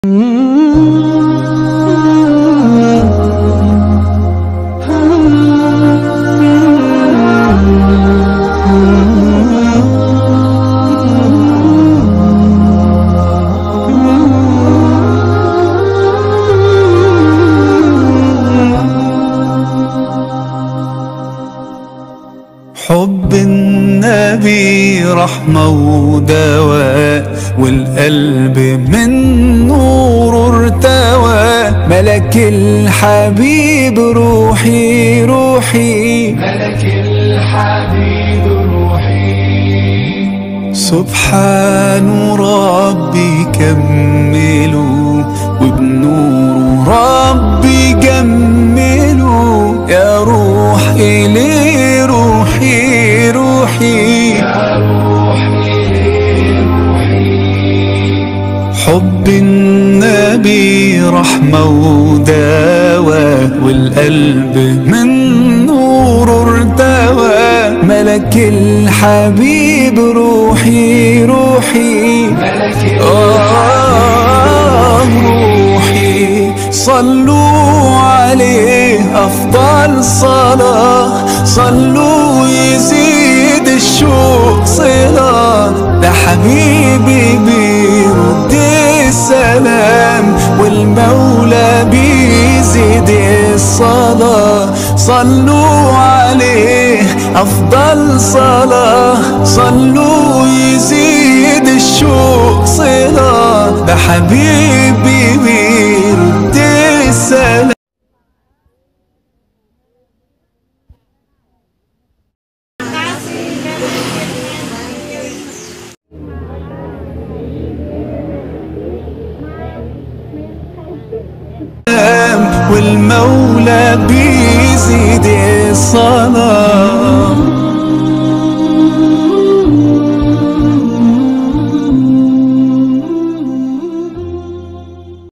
حب النبي رحمة ودواء والقلب من نور ارتوى ملك الحبيب روحي روحي ملك الحبيب روحي سبحان ربي كملوا وبنور ربي جملوا يا روحي ليه روحي روحي يا روحي روحي حب النبي رحمة ودواء والقلب من نور ارتوى ملك الحبيب روحي روحي ملك آه روحي صلوا عليه أفضل صلاة صلوا يزيد الشوق صلاة ده حبيبي بيرد السلام والمولى بيزيد الصلاة صلوا عليه أفضل صلاة صلوا يزيد الشوق صلاة ده حبيبي بيرد السلام والمولى بيزيد الصلاة